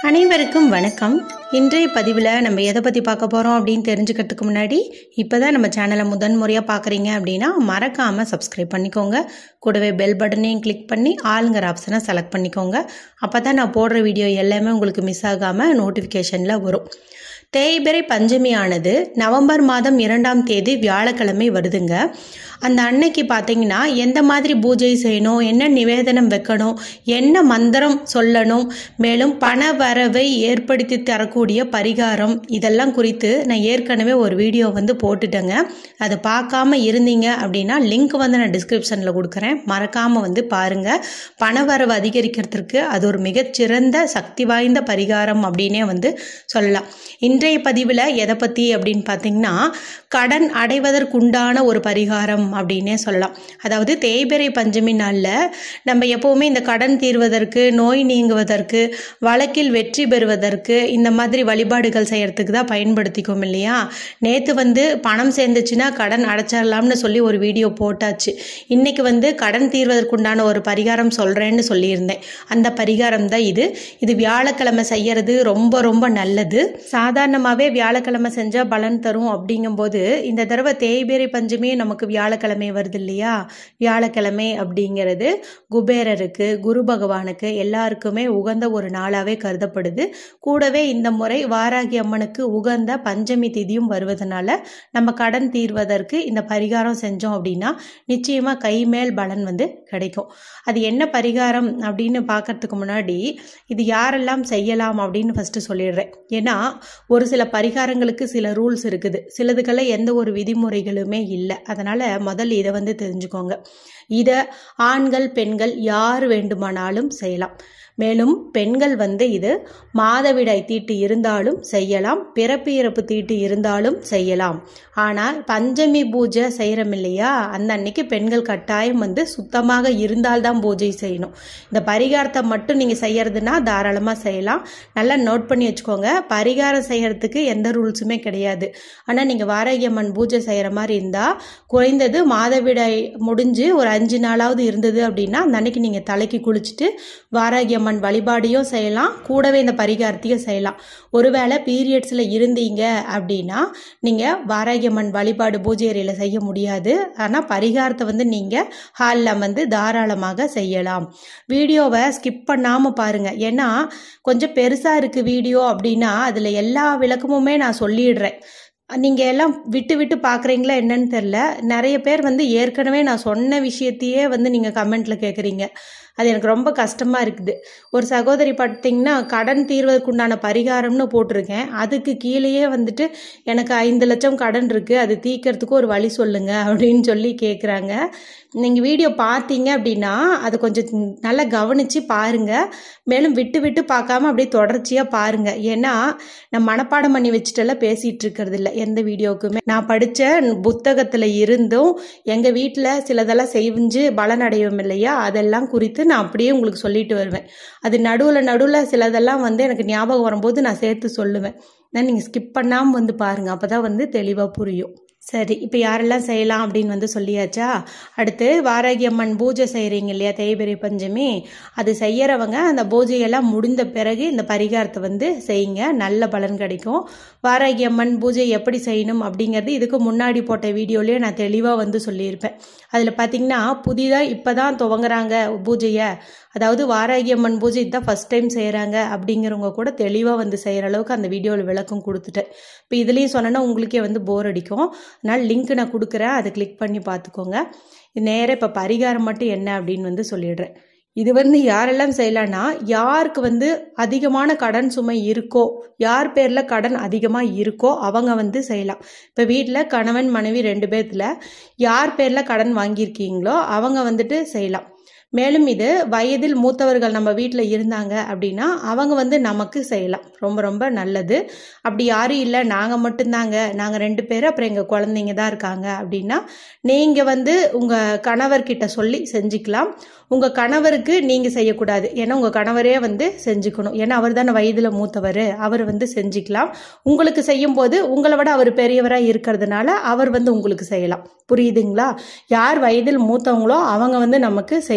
அனைவருக்கும் வணக்கம் இன்றைய பதிவில் நம்ம எதை பற்றி பார்க்க போகிறோம் அப்படின்னு தெரிஞ்சுக்கிறதுக்கு முன்னாடி இப்போ தான் நம்ம சேனலை முதன் முறையாக பார்க்குறீங்க அப்படின்னா மறக்காமல் சப்ஸ்கிரைப் பண்ணிக்கோங்க கூடவே பெல் பட்டனையும் கிளிக் பண்ணி ஆளுங்கிற ஆப்ஷனை செலக்ட் பண்ணிக்கோங்க அப்போ தான் நான் போடுற வீடியோ எல்லாமே உங்களுக்கு மிஸ் ஆகாமல் நோட்டிஃபிகேஷனில் வரும் தேய்பிறை பஞ்சமியானது நவம்பர் மாதம் இரண்டாம் தேதி வியாழக்கிழமை வருதுங்க அந்த அன்னைக்கு பார்த்தீங்கன்னா எந்த மாதிரி பூஜை செய்யணும் என்ன நிவேதனம் வைக்கணும் என்ன மந்திரம் சொல்லணும் மேலும் பண வரவை ஏற்படுத்தி தரக்கூடிய பரிகாரம் இதெல்லாம் குறித்து நான் ஏற்கனவே ஒரு வீடியோ வந்து போட்டுட்டேங்க அதை பார்க்காம இருந்தீங்க அப்படின்னா லிங்க் வந்து நான் டிஸ்கிரிப்ஷனில் கொடுக்குறேன் மறக்காமல் வந்து பாருங்கள் பண வரவு அதிகரிக்கிறதுக்கு அது ஒரு மிகச்சிறந்த சக்தி வாய்ந்த பரிகாரம் அப்படின்னே வந்து சொல்லலாம் இன்றைய பதிவில் எதை பற்றி அப்படின்னு பார்த்தீங்கன்னா கடன் அடைவதற்குண்டான ஒரு பரிகாரம் அப்படின்னே சொல்லலாம் அதாவது தேய்பிறை பஞ்சமி நாளில் நம்ம எப்போவுமே இந்த கடன் தீர்வதற்கு நோய் நீங்குவதற்கு வழக்கில் வெற்றி பெறுவதற்கு இந்த மாதிரி வழிபாடுகள் செய்கிறதுக்கு தான் பயன்படுத்திக்கும் இல்லையா நேற்று வந்து பணம் சேர்ந்துச்சுன்னா கடன் அடைச்சிடலாம்னு சொல்லி ஒரு வீடியோ போட்டாச்சு இன்னைக்கு வந்து கடன் தீர்வதற்குண்டான ஒரு பரிகாரம் சொல்கிறேன்னு சொல்லியிருந்தேன் அந்த பரிகாரம் தான் இது இது வியாழக்கிழமை செய்யறது ரொம்ப ரொம்ப நல்லது சாதாரணமாகவே வியாழக்கிழமை செஞ்சால் பலன் தரும் அப்படிங்கும்போது இந்த தடவை தேய்பிறை பஞ்சமி நமக்கு வியாழக்கிழமை வருது இல்லையா வியாழக்கிழமை அப்படிங்கிறது குபேரருக்கு குரு பகவானுக்கு எல்லாருக்குமே உகந்த ஒரு நாளாகவே கருதப்படுது கூடவே இந்த முறை வாராகி அம்மனுக்கு உகந்த பஞ்சமி திதியும் வருவதனால நம்ம கடன் தீர்வதற்கு இந்த பரிகாரம் செஞ்சோம் அப்படின்னா நிச்சயமாக கைமேல் பலன் வந்து கிடைக்கும் அது என்ன பரிகாரம் அப்படின்னு பார்க்கறதுக்கு முன்னாடி இது யாரெல்லாம் செய்யலாம் அப்படின்னு ஃபஸ்ட்டு சொல்லிடுறேன் ஏன்னா ஒரு சில பரிகாரங்களுக்கு சில ரூல்ஸ் இருக்குது சிலதுக்கெல்லாம் எந்த ஒரு விதிமுறைகளுமே இல்லை அதனால் முதல்ல இதை வந்து தெரிஞ்சுக்கோங்க இதை ஆண்கள் பெண்கள் யார் வேண்டுமானாலும் செய்யலாம் மேலும் பெண்கள் வந்து இது மாதவிடாய் தீட்டு இருந்தாலும் செய்யலாம் பிறப்பு இறப்பு தீட்டு இருந்தாலும் செய்யலாம் ஆனால் பஞ்சமி பூஜை செய்கிறோம் இல்லையா அந்த அன்னைக்கு பெண்கள் கட்டாயம் வந்து சுத்தமாக இருந்தால்தான் பூஜை செய்யணும் இந்த பரிகாரத்தை மட்டும் நீங்கள் செய்யறதுனா தாராளமாக செய்யலாம் நல்லா நோட் பண்ணி வச்சுக்கோங்க பரிகாரம் செய்யறதுக்கு எந்த ரூல்ஸுமே கிடையாது ஆனால் நீங்கள் வாராகியம்மன் பூஜை செய்கிற மாதிரி இருந்தால் குறைந்தது மாதவிடாய் முடிஞ்சு ஒரு அஞ்சு நாளாவது இருந்தது அப்படின்னா அந்த அன்னைக்கு நீங்கள் தலைக்கு குளிச்சுட்டு வாராகியம் அம்மன் வழிபாடையும் செய்யலாம் கூடவே இந்த பரிகாரத்தையும் செய்யலாம் ஒருவேளை பீரியட்ஸில் இருந்தீங்க அப்படின்னா நீங்கள் வாராகியம்மன் வழிபாடு பூஜை அறையில் செய்ய முடியாது ஆனால் பரிகாரத்தை வந்து நீங்கள் ஹாலில் வந்து தாராளமாக செய்யலாம் வீடியோவை ஸ்கிப் பண்ணாமல் பாருங்கள் ஏன்னா கொஞ்சம் பெருசாக இருக்குது வீடியோ அப்படின்னா அதில் எல்லா விளக்கமுமே நான் சொல்லிடுறேன் நீங்கள் எல்லாம் விட்டு விட்டு பார்க்குறீங்களா என்னன்னு தெரில நிறைய பேர் வந்து ஏற்கனவே நான் சொன்ன விஷயத்தையே வந்து நீங்கள் கமெண்ட்டில் கேட்குறீங்க அது எனக்கு ரொம்ப கஷ்டமாக இருக்குது ஒரு சகோதரி பார்த்தீங்கன்னா கடன் தீர்வதற்குண்டான பரிகாரம்னு போட்டிருக்கேன் அதுக்கு கீழேயே வந்துட்டு எனக்கு ஐந்து லட்சம் கடன் இருக்குது அது தீர்க்கறதுக்கு ஒரு வழி சொல்லுங்க அப்படின்னு சொல்லி கேட்குறாங்க நீங்கள் வீடியோ பார்த்தீங்க அப்படின்னா அதை கொஞ்சம் நல்லா கவனித்து பாருங்கள் மேலும் விட்டு விட்டு பார்க்காம அப்படியே தொடர்ச்சியாக பாருங்கள் ஏன்னா நான் மனப்பாடம் பண்ணி வச்சுட்டெல்லாம் பேசிகிட்டு இருக்கிறது இல்லை எந்த வீடியோவுக்குமே நான் படித்த புத்தகத்தில் இருந்தும் எங்கள் வீட்டில் சிலதெல்லாம் செஞ்சு பலனடையும் இல்லையா அதெல்லாம் குறித்து நான் அப்படியே உங்களுக்கு சொல்லிட்டு வருவேன் அது நடுவில் நடுவில் சிலதெல்லாம் வந்து எனக்கு ஞாபகம் வரும்போது நான் சேர்த்து சொல்லுவேன் நான் நீங்கள் ஸ்கிப் பண்ணாமல் வந்து பாருங்கள் அப்போ தான் வந்து தெளிவாக புரியும் சரி இப்போ யாரெல்லாம் செய்யலாம் அப்படின்னு வந்து சொல்லியாச்சா அடுத்து வாராகி அம்மன் பூஜை செய்கிறீங்க இல்லையா தேய்பிரை பஞ்சமி அது செய்யறவங்க அந்த பூஜையெல்லாம் முடிந்த பிறகு இந்த பரிகாரத்தை வந்து செய்யுங்க நல்ல பலன் கிடைக்கும் வாராகி அம்மன் பூஜை எப்படி செய்யணும் அப்படிங்கிறது இதுக்கு முன்னாடி போட்ட வீடியோலேயே நான் தெளிவாக வந்து சொல்லியிருப்பேன் அதில் பார்த்தீங்கன்னா புதிதாக இப்போ தான் துவங்குறாங்க பூஜையை அதாவது வாராகி அம்மன் பூஜை இதுதான் ஃபஸ்ட் டைம் செய்கிறாங்க அப்படிங்கிறவங்க கூட தெளிவாக வந்து செய்கிற அளவுக்கு அந்த வீடியோவில் விளக்கம் கொடுத்துட்டேன் இப்போ இதுலேயும் சொன்னேன்னா உங்களுக்கே வந்து போர் அடிக்கும் அதனால் லிங்க் நான் கொடுக்குறேன் அதை கிளிக் பண்ணி பார்த்துக்கோங்க நேராக இப்போ பரிகாரம் மட்டும் என்ன அப்படின்னு வந்து சொல்லிடுறேன் இது வந்து யாரெல்லாம் செய்யலாம்னா யாருக்கு வந்து அதிகமான கடன் சுமை இருக்கோ யார் பேரில் கடன் அதிகமாக இருக்கோ அவங்க வந்து செய்யலாம் இப்போ வீட்டில் கணவன் மனைவி ரெண்டு பேர்த்தில் யார் பேரில் கடன் வாங்கியிருக்கீங்களோ அவங்க வந்துட்டு செய்யலாம் மேலும் இது வயதில் மூத்தவர்கள் நம்ம வீட்டில் இருந்தாங்க அப்படின்னா அவங்க வந்து நமக்கு செய்யலாம் ரொம்ப ரொம்ப நல்லது அப்படி யாரும் இல்லை நாங்கள் மட்டும்தாங்க நாங்கள் ரெண்டு பேர் அப்புறம் எங்கள் குழந்தைங்க தான் இருக்காங்க அப்படின்னா நீங்கள் வந்து உங்கள் கணவர்கிட்ட சொல்லி செஞ்சுக்கலாம் உங்கள் கணவருக்கு நீங்கள் செய்யக்கூடாது ஏன்னா உங்கள் கணவரே வந்து செஞ்சுக்கணும் ஏன்னா அவர் தானே வயதில் மூத்தவர் அவர் வந்து செஞ்சுக்கலாம் உங்களுக்கு செய்யும்போது உங்களை விட அவர் பெரியவராக இருக்கிறதுனால அவர் வந்து உங்களுக்கு செய்யலாம் புரியுதுங்களா யார் வயதில் மூத்தவங்களோ அவங்க வந்து நமக்கு செய்யணும்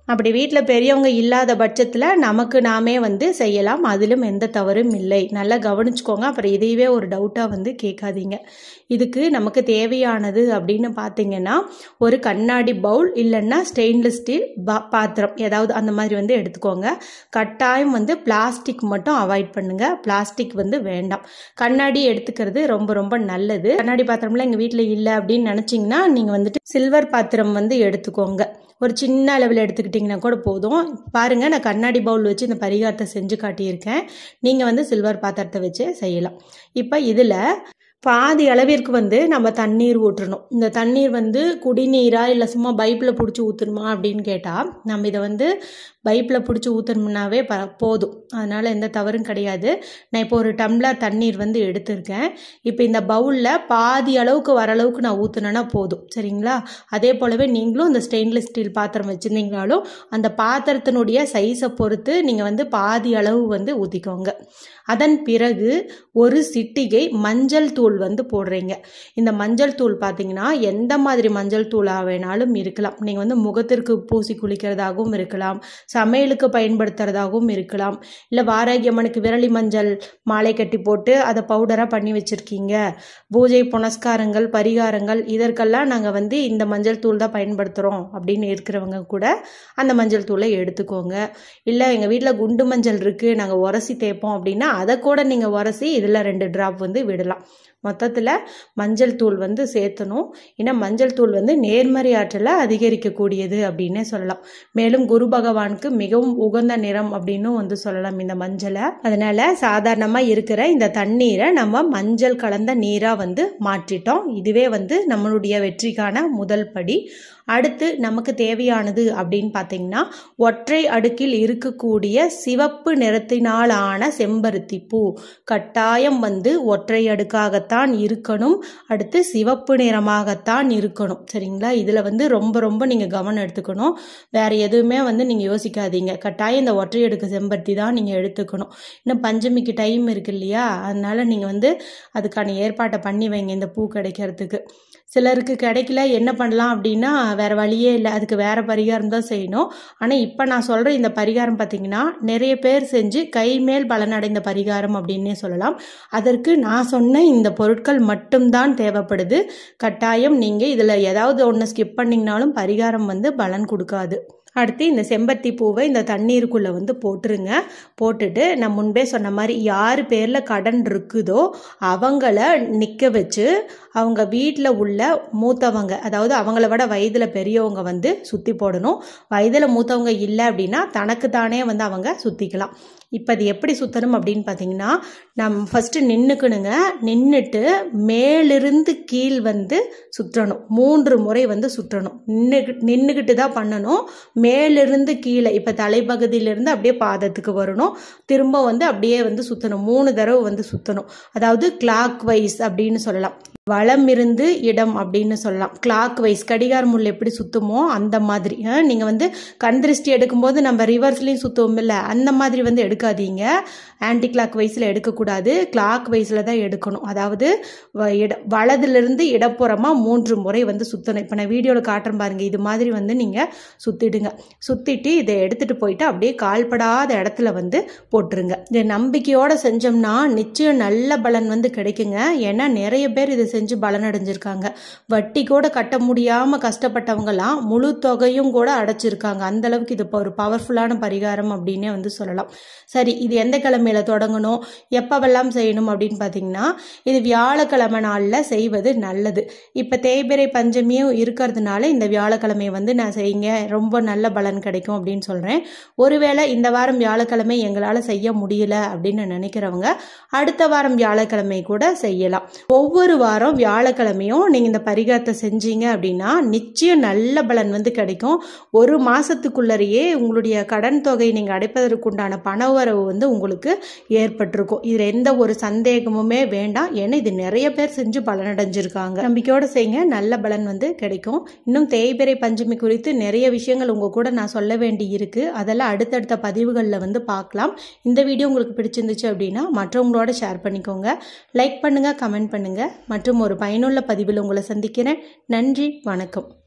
அப்படி வீட்டில் பெரியவங்க இல்லாத பட்சத்தில் நமக்கு நாமே வந்து செய்யலாம் அதிலும் எந்த தவறும் இல்லை நல்லா கவனிச்சுக்கோங்க அப்புறம் இதையவே ஒரு டவுட்டாக வந்து கேட்காதீங்க இதுக்கு நமக்கு தேவையானது அப்படின்னு பார்த்தீங்கன்னா ஒரு கண்ணாடி பவுல் இல்லைன்னா ஸ்டெயின்லெஸ் ஸ்டீல் பா பாத்திரம் ஏதாவது அந்த மாதிரி வந்து எடுத்துக்கோங்க கட்டாயம் வந்து பிளாஸ்டிக் மட்டும் அவாய்ட் பண்ணுங்க பிளாஸ்டிக் வந்து வேண்டாம் கண்ணாடி எடுத்துக்கிறது ரொம்ப ரொம்ப நல்லது கண்ணாடி பாத்திரம்லாம் எங்கள் வீட்டில் இல்லை அப்படின்னு நினச்சிங்கன்னா நீங்கள் வந்துட்டு சில்வர் பாத்திரம் வந்து எடுத்துக்கோங்க ஒரு சின்ன அளவில் எடுத்துக்கிட்டிங்கன்னா கூட போதும் பாருங்கள் நான் கண்ணாடி பவுல் வச்சு இந்த பரிகாரத்தை செஞ்சு காட்டியிருக்கேன் நீங்கள் வந்து சில்வர் பாத்திரத்தை வச்சு செய்யலாம் இப்போ இதில் பாதி அளவிற்கு வந்து நம்ம தண்ணீர் ஊற்றணும் இந்த தண்ணீர் வந்து குடிநீரா இல்லை சும்மா பைப்பில் பிடிச்சி ஊற்றணுமா அப்படின்னு கேட்டால் நம்ம இதை வந்து பைப்பில் பிடிச்சி ஊற்றணும்னாவே ப போதும் அதனால் எந்த தவறும் கிடையாது நான் இப்போ ஒரு டம்ளர் தண்ணீர் வந்து எடுத்திருக்கேன் இப்போ இந்த பவுலில் பாதி அளவுக்கு வர அளவுக்கு நான் ஊற்றுனேன்னா போதும் சரிங்களா அதே போலவே நீங்களும் இந்த ஸ்டெயின்லெஸ் ஸ்டீல் பாத்திரம் வச்சுருந்தீங்கனாலும் அந்த பாத்திரத்தினுடைய சைஸை பொறுத்து நீங்கள் வந்து பாதி அளவு வந்து ஊற்றிக்கோங்க அதன் பிறகு ஒரு சிட்டிகை மஞ்சள் தூள் வந்து போடுறீங்க இந்த மஞ்சள் தூள் பார்த்தீங்கன்னா எந்த மாதிரி மஞ்சள் தூளாக வேணாலும் இருக்கலாம் நீங்கள் வந்து முகத்திற்கு பூசி குளிக்கிறதாகவும் இருக்கலாம் சமையலுக்கு பயன்படுத்துறதாகவும் இருக்கலாம் இல்லை வாராகியம்மனுக்கு விரலி மஞ்சள் மாலை கட்டி போட்டு அதை பவுடராக பண்ணி வச்சுருக்கீங்க பூஜை புனஸ்காரங்கள் பரிகாரங்கள் இதற்கெல்லாம் நாங்கள் வந்து இந்த மஞ்சள் தூள் தான் பயன்படுத்துகிறோம் அப்படின்னு இருக்கிறவங்க கூட அந்த மஞ்சள் தூளை எடுத்துக்கோங்க இல்லை எங்கள் வீட்டில் குண்டு மஞ்சள் இருக்குது நாங்கள் உரசி தேய்ப்போம் அப்படின்னா அதை கூட நீங்கள் உரசி இதில் ரெண்டு ட்ராப் வந்து விடலாம் மொத்தத்தில் மஞ்சள் தூள் வந்து சேர்த்தணும் ஏன்னா மஞ்சள் தூள் வந்து நேர்மறை ஆற்றலை அதிகரிக்கக்கூடியது அப்படின்னே சொல்லலாம் மேலும் குரு பகவானுக்கு மிகவும் உகந்த நிறம் அப்படின்னும் வந்து சொல்லலாம் இந்த மஞ்சளை அதனால சாதாரணமாக இருக்கிற இந்த தண்ணீரை நம்ம மஞ்சள் கலந்த நீராக வந்து மாற்றிட்டோம் இதுவே வந்து நம்மளுடைய வெற்றிக்கான முதல் படி அடுத்து நமக்கு தேவையானது அப்படின்னு பார்த்தீங்கன்னா ஒற்றை அடுக்கில் இருக்கக்கூடிய சிவப்பு நிறத்தினாலான செம்பருத்தி பூ கட்டாயம் வந்து ஒற்றை அடுக்காகத்தான் இருக்கணும் அடுத்து சிவப்பு நிறமாகத்தான் இருக்கணும் சரிங்களா இதில் வந்து ரொம்ப ரொம்ப நீங்கள் கவனம் எடுத்துக்கணும் வேறு எதுவுமே வந்து நீங்கள் யோசிக்காதீங்க கட்டாயம் இந்த ஒற்றை அடுக்கு செம்பருத்தி தான் நீங்கள் எடுத்துக்கணும் இன்னும் பஞ்சமிக்கு டைம் இருக்கு இல்லையா அதனால நீங்கள் வந்து அதுக்கான ஏற்பாட்டை பண்ணி வைங்க இந்த பூ கிடைக்கிறதுக்கு சிலருக்கு கிடைக்கல என்ன பண்ணலாம் அப்படின்னா வேறு வழியே இல்லை அதுக்கு வேறு பரிகாரம் தான் செய்யணும் ஆனால் இப்போ நான் சொல்கிற இந்த பரிகாரம் பார்த்திங்கன்னா நிறைய பேர் செஞ்சு கைமேல் பலனடைந்த பரிகாரம் அப்படின்னே சொல்லலாம் அதற்கு நான் சொன்ன இந்த பொருட்கள் மட்டும்தான் தேவைப்படுது கட்டாயம் நீங்கள் இதில் ஏதாவது ஒன்று ஸ்கிப் பண்ணிங்கனாலும் பரிகாரம் வந்து பலன் கொடுக்காது அடுத்து இந்த செம்பருத்தி பூவை இந்த தண்ணீருக்குள்ளே வந்து போட்டுருங்க போட்டுட்டு நான் முன்பே சொன்ன மாதிரி யார் பேரில் கடன் இருக்குதோ அவங்கள நிற்க வச்சு அவங்க வீட்டில் உள்ள மூத்தவங்க அதாவது அவங்கள விட வயதில் பெரியவங்க வந்து சுற்றி போடணும் வயதில் மூத்தவங்க இல்லை அப்படின்னா தனக்கு தானே வந்து அவங்க சுற்றிக்கலாம் இப்போ அது எப்படி சுற்றணும் அப்படின்னு பார்த்தீங்கன்னா நம்ம ஃபஸ்ட்டு நின்றுக்கணுங்க நின்றுட்டு மேலிருந்து கீழ் வந்து சுற்றணும் மூன்று முறை வந்து சுற்றணும் நின்று நின்றுக்கிட்டு தான் பண்ணணும் மேலிருந்து கீழே இப்போ தலைப்பகுதியிலேருந்து அப்படியே பாதத்துக்கு வரணும் திரும்ப வந்து அப்படியே வந்து சுற்றணும் மூணு தடவை வந்து சுற்றணும் அதாவது கிளாக் வைஸ் அப்படின்னு சொல்லலாம் வளம் இருந்து இடம் அப்படின்னு சொல்லலாம் கிளாக் வைஸ் கடிகார முள் எப்படி சுற்றுமோ அந்த மாதிரி நீங்கள் வந்து கண் திருஷ்டி எடுக்கும்போது நம்ம ரிவர்ஸ்லேயும் சுற்றுவோம் இல்லை அந்த மாதிரி வந்து எடுக்காதீங்க ஆன்டி கிளாக் வைஸில் எடுக்கக்கூடாது கிளாக் வைஸில் தான் எடுக்கணும் அதாவது வ- இட வலதுலேருந்து இடப்புறமாக மூன்று முறை வந்து சுற்றணும் இப்போ நான் வீடியோவில் காட்டுறேன் பாருங்கள் இது மாதிரி வந்து நீங்கள் சுற்றிடுங்க சுற்றிட்டு இதை எடுத்துகிட்டு போயிட்டு அப்படியே கால்படாத இடத்துல வந்து போட்டுருங்க இதை நம்பிக்கையோடு செஞ்சோம்னா நிச்சயம் நல்ல பலன் வந்து கிடைக்குங்க ஏன்னா நிறைய பேர் இதை செஞ்சு பலன் அடைஞ்சிருக்காங்க வட்டி கூட கட்ட முடியாமல் கஷ்டப்பட்டவங்கலாம் முழு தொகையும் கூட அடைச்சிருக்காங்க அந்த அளவுக்கு இது இப்போ ஒரு பவர்ஃபுல்லான பரிகாரம் அப்படின்னே வந்து சொல்லலாம் சரி இது எந்த கிழமையில தொடங்கணும் எப்பவெல்லாம் செய்யணும் அப்படின்னு பார்த்தீங்கன்னா இது வியாழக்கிழமை நாளில் செய்வது நல்லது இப்போ தேய்பிறை பஞ்சமியும் இருக்கிறதுனால இந்த வியாழக்கிழமை வந்து நான் செய்யுங்க ரொம்ப நல்ல பலன் கிடைக்கும் அப்படின்னு சொல்கிறேன் ஒருவேளை இந்த வாரம் வியாழக்கிழமை எங்களால் செய்ய முடியல அப்படின்னு நினைக்கிறவங்க அடுத்த வாரம் வியாழக்கிழமை கூட செய்யலாம் ஒவ்வொரு வாரம் வியாழக்கிழமையும் நீங்கள் இந்த பரிகாரத்தை செஞ்சீங்க அப்படின்னா நிச்சயம் நல்ல பலன் வந்து கிடைக்கும் ஒரு மாதத்துக்குள்ளரையே உங்களுடைய கடன் தொகை நீங்கள் அடைப்பதற்குண்டான பணவரவு வந்து உங்களுக்கு ஏற்பட்டிருக்கும் இதில் எந்த ஒரு சந்தேகமுமே வேண்டாம் ஏன்னா இது நிறைய பேர் செஞ்சு பலனடைஞ்சிருக்காங்க நம்பிக்கையோடு செய்யுங்க நல்ல பலன் வந்து கிடைக்கும் இன்னும் தேய்பிறை பஞ்சமி குறித்து நிறைய விஷயங்கள் உங்கள் கூட நான் சொல்ல வேண்டி இருக்கு அதெல்லாம் அடுத்தடுத்த பதிவுகளில் வந்து பார்க்கலாம் இந்த வீடியோ உங்களுக்கு பிடிச்சிருந்துச்சு அப்படின்னா மற்றவங்களோட ஷேர் பண்ணிக்கோங்க லைக் பண்ணுங்கள் கமெண்ட் பண்ணுங்கள் மற்றும் ஒரு பயனுள்ள பதிவில் உங்களை சந்திக்கிறேன் நன்றி வணக்கம்